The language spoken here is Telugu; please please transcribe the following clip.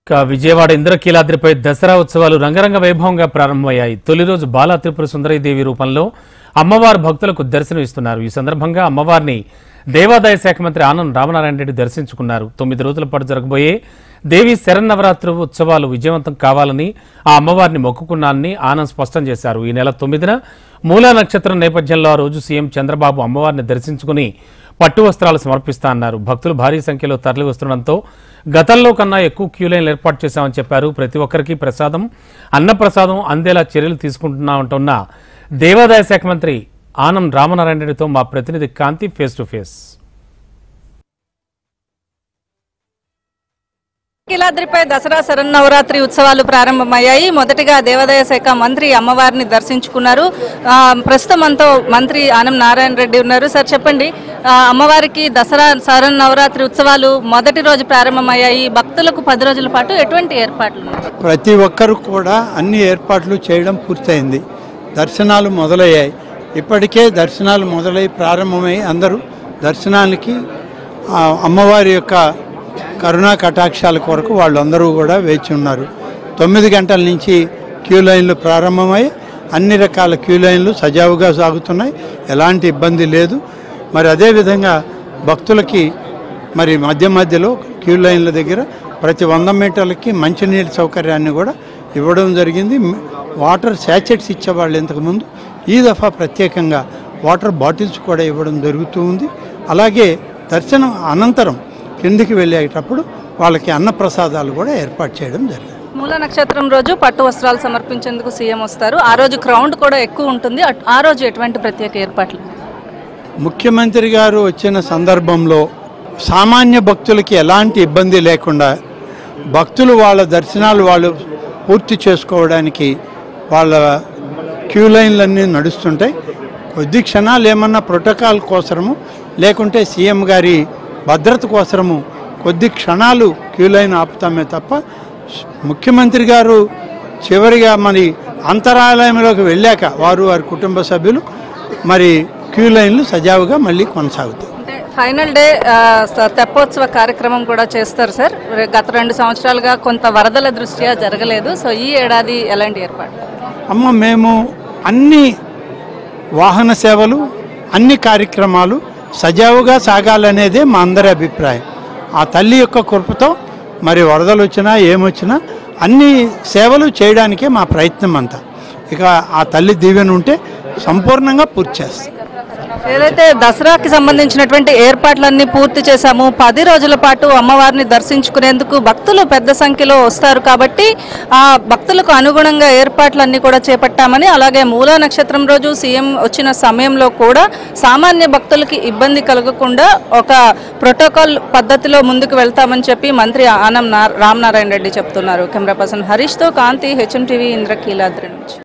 ఇక విజయవాడ ఇంద్రకీలాద్రిపై దసరా ఉత్సవాలు రంగరంగ వైభవంగా ప్రారంభమయ్యాయి తొలి రోజు బాలా త్రిపుర సుందరీదేవి రూపంలో అమ్మవారు భక్తులకు దర్శనం ఇస్తున్నారు ఈ సందర్భంగా అమ్మవారిని దేవాదాయ శాఖ మంత్రి ఆనం రామనారాయణ రెడ్డి దర్శించుకున్నారు తొమ్మిది రోజుల పాటు జరగబోయే దేవి శరన్నవరాత్రి ఉత్సవాలు విజయవంతం కావాలని ఆ అమ్మవారిని మొక్కుకున్నానని ఆనంద్ స్పష్టం చేశారు ఈ నెల తొమ్మిదిన మూలా నక్షత్రం నేపథ్యంలో ఆ రోజు సీఎం చంద్రబాబు అమ్మవారిని దర్శించుకుని పట్టు వస్త్రాలు సమర్పిస్తా అన్నారు భక్తులు భారీ సంఖ్యలో తరలి వస్తుండటంతో గతంలో కన్నా ఎక్కువ క్యూ లైన్లు ఏర్పాటు చేశామని చెప్పారు ప్రతి ఒక్కరికి ప్రసాదం అన్నప్రసాదం అందేలా చర్యలు తీసుకుంటున్నామంటున్న దేవాదాయ శాఖ మంత్రి ఆనం రామనారాయణ రెడ్డితో మా ప్రతినిధి కాంతి ఫేస్ టు ఫేస్ కిలాద్రిపై దసరా శరన్నవరాత్రి ఉత్సవాలు ప్రారంభమయ్యాయి మొదటిగా దేవాదాయ శాఖ మంత్రి అమ్మవారిని దర్శించుకున్నారు ఆ, ప్రస్తుతం మనతో మంత్రి ఆనం నారాయణ రెడ్డి ఉన్నారు సార్ చెప్పండి ఆ, అమ్మవారికి దసరా శరన్నవరాత్రి ఉత్సవాలు మొదటి రోజు ప్రారంభమయ్యాయి భక్తులకు పది రోజుల పాటు ఎటువంటి ఏర్పాట్లు ఉన్నాయి? ప్రతి ఒక్కరు కూడా అన్ని ఏర్పాట్లు చేయడం పూర్తయింది దర్శనాలు మొదలయ్యాయి ఇప్పటికే దర్శనాలు మొదలై ప్రారంభమై అందరూ దర్శనానికి ఆ అమ్మవారి యొక్క కరుణా కటాక్షాల కొరకు వాళ్ళందరూ కూడా వేచి ఉన్నారు తొమ్మిది గంటల నుంచి క్యూ లైన్లు ప్రారంభమై అన్ని రకాల క్యూ లైన్లు సజావుగా సాగుతున్నాయి ఎలాంటి ఇబ్బంది లేదు మరి అదేవిధంగా భక్తులకి మరి మధ్య మధ్యలో క్యూ లైన్ల దగ్గర ప్రతి వంద మీటర్లకి మంచినీటి సౌకర్యాన్ని కూడా ఇవ్వడం జరిగింది మ్, వాటర్ శాచెట్స్ ఇచ్చేవాళ్ళు ఇంతకుముందు ఈ దఫా ప్రత్యేకంగా వాటర్ బాటిల్స్ కూడా ఇవ్వడం జరుగుతూ ఉంది అలాగే దర్శనం అనంతరం కిందికి వెళ్ళేటప్పుడు వాళ్ళకి అన్నప్రసాదాలు కూడా ఏర్పాటు చేయడం జరిగింది మూల నక్షత్రం రోజు పట్టు వస్త్రాలు సమర్పించేందుకు సీఎం వస్తారు ఆ రోజు క్రౌడ్ కూడా ఎక్కువ ఉంటుంది అట్- ఆ రోజు ఎటువంటి ప్రత్యేక ఏర్పాట్లు ముఖ్యమంత్రి గారు వచ్చిన సందర్భంలో సామాన్య భక్తులకి ఎలాంటి ఇబ్బంది లేకుండా భక్తులు వాళ్ళ దర్శనాలు వాళ్ళు పూర్తి చేసుకోవడానికి వాళ్ళ క్యూ లైన్లన్నీ నడుస్తుంటాయి కొద్ది క్షణాలు ఏమన్నా ప్రోటోకాల్ కోసరము లేకుంటే సీఎం గారి భద్రత కోసరము కొద్ది క్షణాలు క్యూ లైన్ ఆపుతామే తప్ప ముఖ్యమంత్రి గారు చివరిగా మరి అంతరాలయంలోకి వెళ్ళాక వారు వారి కుటుంబ సభ్యులు మరి క్యూ లైన్లు సజావుగా మళ్ళీ కొనసాగుతాయి అంటే ఫైనల్ డే ఆ, స- తెప్పోత్సవ కార్యక్రమం కూడా చేస్తారు సార్ రే- గత రెండు సంవత్సరాలుగా కొంత వరదల దృష్ట్యా జరగలేదు సో ఈ ఏడాది ఎలాంటి ఏర్పాటు అమ్మ మేము అన్ని వాహన సేవలు అన్ని కార్యక్రమాలు సజావుగా సాగాలనేదే మా అందరి అభిప్రాయం ఆ తల్లి యొక్క కృపతో మరి వరదలు వచ్చినా ఏమొచ్చినా అన్ని సేవలు చేయడానికే మా ప్రయత్నం అంతా ఇక ఆ తల్లి దీవెన ఉంటే సంపూర్ణంగా పూర్తి చేస్తాం ఏదైతే దసరాకి సంబంధించినటువంటి ఏర్పాట్లన్నీ పూర్తి చేశాము పది రోజుల పాటు అమ్మవారిని దర్శించుకునేందుకు భక్తులు పెద్ద సంఖ్యలో వస్తారు కాబట్టి ఆ భక్తులకు అనుగుణంగా ఏర్పాట్లన్నీ కూడా చేపట్టామని అలాగే మూలా నక్షత్రం రోజు సీఎం వచ్చిన సమయంలో కూడా సామాన్య భక్తులకి ఇబ్బంది కలగకుండా ఒక ప్రోటోకాల్ పద్ధతిలో ముందుకు వెళ్తామని చెప్పి మంత్రి ఆనం నా- రామనారాయణ రెడ్డి చెప్తున్నారు కెమెరా పర్సన్ హరీష్తో కాంతి హెచ్ఎం టీవీ ఇంద్రకీలాద్రి నుంచి